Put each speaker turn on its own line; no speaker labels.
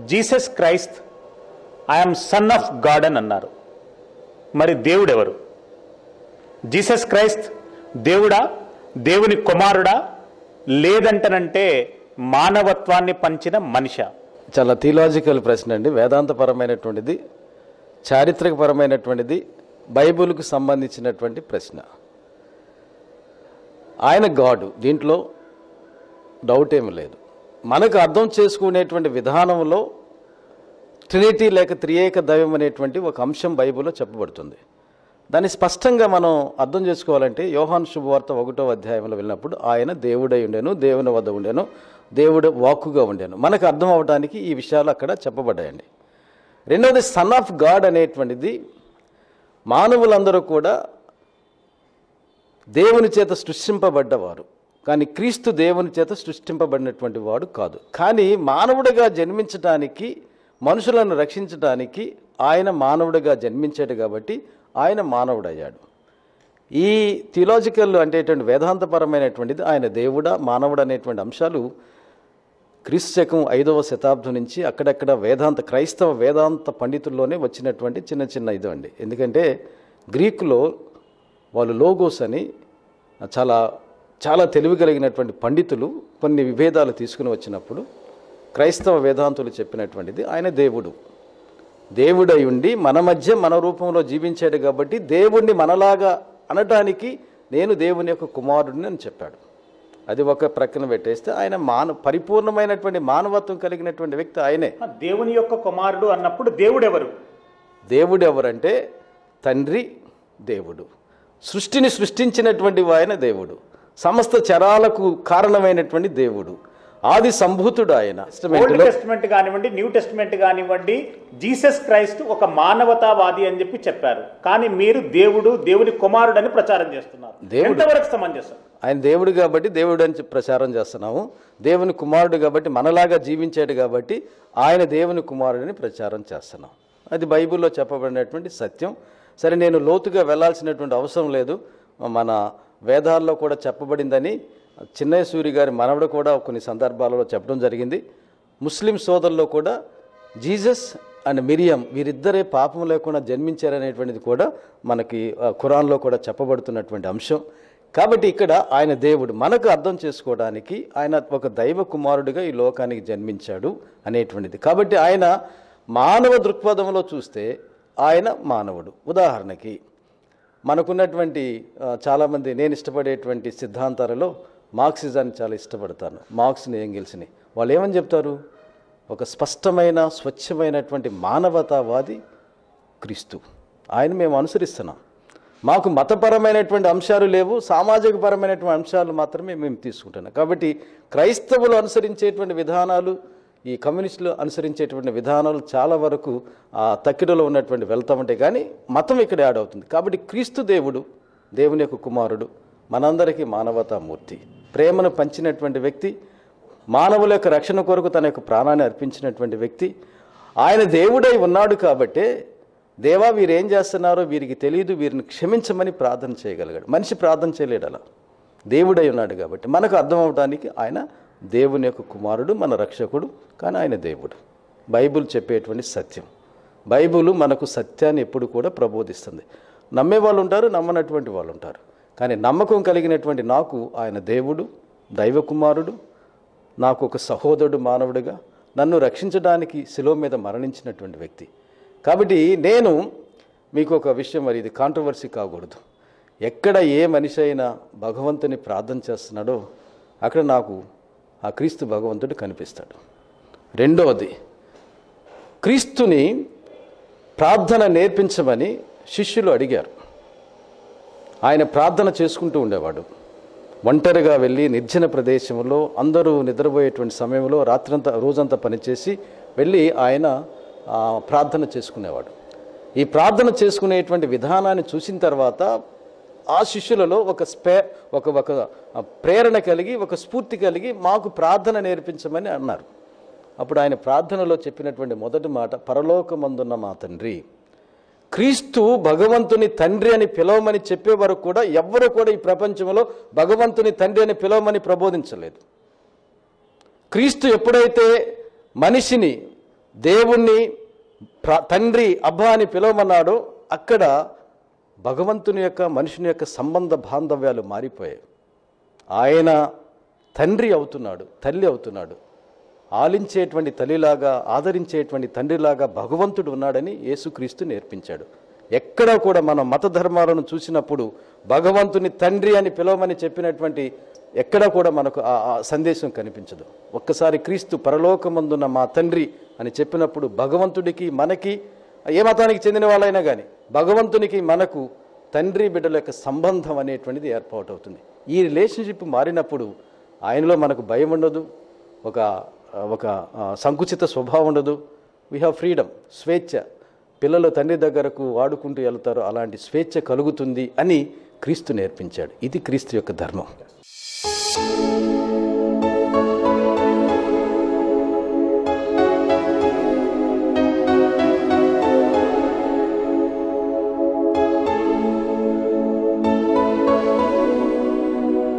Jesus Christ I am son of God అని అన్నారు మరి దేవుడు ఎవరు జీసస్ క్రైస్త్ దేవుడా దేవుని కుమారుడా లేదంటనంటే మానవత్వాన్ని పంచిన మనిష
చాలా థియలాజికల్ ప్రశ్న అండి వేదాంతపరమైనటువంటిది చారిత్రకపరమైనటువంటిది బైబిల్కు సంబంధించినటువంటి ప్రశ్న ఆయన గాడు దీంట్లో డౌట్ ఏమి లేదు మనకు అర్థం చేసుకునేటువంటి విధానంలో ట్రినిటీ లేక త్రియేక దైవం అనేటువంటి ఒక అంశం బైబిల్లో చెప్పబడుతుంది దాన్ని స్పష్టంగా మనం అర్థం చేసుకోవాలంటే యోహాన్ శుభవార్త ఒకటో అధ్యాయంలో వెళ్ళినప్పుడు ఆయన దేవుడై ఉండెను దేవుని వద్ద ఉండెను దేవుడు వాక్కుగా ఉండెను మనకు అర్థం అవడానికి ఈ విషయాలు అక్కడ చెప్పబడ్డాయండి రెండవది సన్ ఆఫ్ గాడ్ అనేటువంటిది మానవులందరూ కూడా దేవుని చేత సృష్టింపబడ్డవారు కానీ క్రీస్తు దేవుని చేత సృష్టింపబడినటువంటి వాడు కాదు కానీ మానవుడిగా జన్మించడానికి మనుషులను రక్షించడానికి ఆయన మానవుడిగా జన్మించాడు కాబట్టి ఆయన మానవుడయ్యాడు ఈ థియలాజికల్ అంటే ఇటువంటి వేదాంతపరమైనటువంటిది ఆయన దేవుడా మానవుడు అనేటువంటి అంశాలు క్రీస్తు శకం ఐదవ శతాబ్దం నుంచి అక్కడక్కడ వేదాంత క్రైస్తవ వేదాంత పండితుల్లోనే వచ్చినటువంటి చిన్న చిన్న ఇది అండి ఎందుకంటే గ్రీకులో వాళ్ళు లోగోస్ అని చాలా చాలా తెలివి కలిగినటువంటి పండితులు కొన్ని విభేదాలు తీసుకుని వచ్చినప్పుడు క్రైస్తవ వేదాంతులు చెప్పినటువంటిది ఆయన దేవుడు దేవుడై ఉండి మన మధ్య మన రూపంలో జీవించాడు కాబట్టి దేవుణ్ణి మనలాగా అనటానికి నేను దేవుని యొక్క కుమారుడిని అని చెప్పాడు అది ఒక ప్రక్కన పెట్టేస్తే ఆయన మాన పరిపూర్ణమైనటువంటి మానవత్వం కలిగినటువంటి వ్యక్తి ఆయనే
దేవుని యొక్క కుమారుడు అన్నప్పుడు దేవుడు ఎవరు
దేవుడు ఎవరంటే తండ్రి దేవుడు సృష్టిని సృష్టించినటువంటి ఆయన దేవుడు సమస్త చరాలకు కారణమైనటువంటి దేవుడు ఆది సంభూతుడు ఆయన
ఓల్డ్
టెస్టమెంట్లో
టెస్టిమెంట్ కానివ్వండి న్యూ టెస్టిమెంట్ కానివ్వండి జీసస్ క్రైస్ట్ ఒక మానవతావాది అని చెప్పి చెప్పారు కానీ మీరు దేవుడు దేవుని కుమారుడు అని ప్రచారం చేస్తున్నారు
దేవుడు.
ఎంతవరకు సమంజసం
ఆయన దేవుడు కాబట్టి దేవుడు అని చెప్పి ప్రచారం చేస్తున్నాము దేవుని కుమారుడు కాబట్టి మనలాగా జీవించాడు కాబట్టి ఆయన దేవుని కుమారుడిని ప్రచారం చేస్తున్నాం అది బైబిల్లో చెప్పబడినటువంటి సత్యం సరే నేను లోతుగా వెళ్ళాల్సినటువంటి అవసరం లేదు మన వేదాల్లో కూడా చెప్పబడిందని చిన్నయ్య సూరి గారి మనవడు కూడా కొన్ని సందర్భాలలో చెప్పడం జరిగింది ముస్లిం సోదరుల్లో కూడా జీసస్ అండ్ మిరియం వీరిద్దరే పాపం లేకుండా జన్మించారనేటువంటిది కూడా మనకి ఆ, ఖురాన్లో కూడా చెప్పబడుతున్నటువంటి అంశం కాబట్టి ఇక్కడ ఆయన దేవుడు మనకు అర్థం చేసుకోవడానికి ఆయన ఒక దైవ కుమారుడిగా ఈ లోకానికి జన్మించాడు అనేటువంటిది కాబట్టి ఆయన మానవ దృక్పథంలో చూస్తే ఆయన మానవుడు ఉదాహరణకి మనకున్నటువంటి ఆ, చాలామంది నేను ఇష్టపడేటువంటి సిద్ధాంతాలలో మార్క్సిజాన్ని చాలా ఇష్టపడతాను మార్క్స్ని ఎంగిల్స్ని వాళ్ళు ఏమని చెప్తారు ఒక స్పష్టమైన స్వచ్ఛమైనటువంటి మానవతావాది క్రీస్తు ఆయన మేము అనుసరిస్తున్నాం మాకు మతపరమైనటువంటి అంశాలు లేవు సామాజిక పరమైనటువంటి అంశాలు మాత్రమే మేము తీసుకుంటున్నాం కాబట్టి క్రైస్తవులు అనుసరించేటువంటి విధానాలు ఈ కమ్యూనిస్టులు అనుసరించేటువంటి విధానాలు చాలా వరకు ఆ తక్కిడలో ఉన్నటువంటి వెళ్తా ఉంటాయి కానీ మతం ఇక్కడ యాడ్ అవుతుంది కాబట్టి క్రీస్తు దేవుడు దేవుని యొక్క కుమారుడు మనందరికీ మానవతామూర్తి ప్రేమను పంచినటువంటి వ్యక్తి మానవుల యొక్క రక్షణ కొరకు తన యొక్క ప్రాణాన్ని అర్పించినటువంటి వ్యక్తి ఆయన దేవుడై ఉన్నాడు కాబట్టే దేవా వీరు ఏం చేస్తున్నారో వీరికి తెలియదు వీరిని క్షమించమని ప్రార్థన చేయగలిగాడు మనిషి ప్రార్థన చేయలేడు అలా దేవుడై ఉన్నాడు కాబట్టి మనకు అర్థం అవడానికి ఆయన దేవుని యొక్క కుమారుడు మన రక్షకుడు కానీ ఆయన దేవుడు బైబిల్ చెప్పేటువంటి సత్యం బైబిల్ మనకు సత్యాన్ని ఎప్పుడు కూడా ప్రబోధిస్తుంది నమ్మే వాళ్ళు ఉంటారు నమ్మనటువంటి వాళ్ళు ఉంటారు కానీ నమ్మకం కలిగినటువంటి నాకు ఆయన దేవుడు దైవ కుమారుడు నాకు ఒక సహోదరుడు మానవుడిగా నన్ను రక్షించడానికి శిలువ మీద మరణించినటువంటి వ్యక్తి కాబట్టి నేను మీకు ఒక విషయం మరి ఇది కాంట్రవర్సీ కాకూడదు ఎక్కడ ఏ మనిషి అయినా భగవంతుని ప్రార్థన చేస్తున్నాడో అక్కడ నాకు ఆ క్రీస్తు భగవంతుడు కనిపిస్తాడు రెండవది క్రీస్తుని ప్రార్థన నేర్పించమని శిష్యులు అడిగారు ఆయన ప్రార్థన చేసుకుంటూ ఉండేవాడు ఒంటరిగా వెళ్ళి నిర్జన ప్రదేశంలో అందరూ నిద్రపోయేటువంటి సమయంలో రాత్రంతా రోజంతా పనిచేసి వెళ్ళి ఆయన ఆ, ప్రార్థన చేసుకునేవాడు ఈ ప్రార్థన చేసుకునేటువంటి విధానాన్ని చూసిన తర్వాత ఆ శిష్యులలో ఒక స్పే ఒక ఒక ప్రేరణ కలిగి ఒక స్ఫూర్తి కలిగి మాకు ప్రార్థన నేర్పించమని అన్నారు అప్పుడు ఆయన ప్రార్థనలో చెప్పినటువంటి మొదటి మాట పరలోకమందున్న మా తండ్రి క్రీస్తు భగవంతుని తండ్రి అని పిలవమని చెప్పే వరకు కూడా ఎవ్వరు కూడా ఈ ప్రపంచంలో భగవంతుని తండ్రి అని పిలవమని ప్రబోధించలేదు క్రీస్తు ఎప్పుడైతే మనిషిని దేవుణ్ణి ప్ర- తండ్రి అబ్బా అని పిలవమన్నాడో అక్కడ భగవంతుని యొక్క మనుషుని యొక్క సంబంధ బాంధవ్యాలు మారిపోయాయి ఆయన తండ్రి అవుతున్నాడు తల్లి అవుతున్నాడు ఆలించేటువంటి తల్లిలాగా ఆదరించేటువంటి తండ్రిలాగా భగవంతుడు ఉన్నాడని యేసుక్రీస్తు నేర్పించాడు ఎక్కడా కూడా మనం మత ధర్మాలను చూసినప్పుడు భగవంతుని తండ్రి అని పిలవమని చెప్పినటువంటి ఎక్కడా కూడా మనకు ఆ ఆ సందేశం కనిపించదు ఒక్కసారి క్రీస్తు పరలోకమందున్న మా తండ్రి అని చెప్పినప్పుడు భగవంతుడికి మనకి ఏ మతానికి చెందిన వాళ్ళైనా కానీ భగవంతునికి మనకు తండ్రి బిడ్డల యొక్క సంబంధం అనేటువంటిది ఏర్పాటు అవుతుంది ఈ రిలేషన్షిప్ మారినప్పుడు ఆయనలో మనకు భయం ఉండదు ఒక ఒక ఆ, సంకుచిత స్వభావం ఉండదు వీ హ్యావ్ ఫ్రీడమ్ స్వేచ్ఛ పిల్లలు తండ్రి దగ్గరకు వాడుకుంటూ వెళ్తారు అలాంటి స్వేచ్ఛ కలుగుతుంది అని క్రీస్తు నేర్పించాడు ఇది క్రీస్తు యొక్క ధర్మం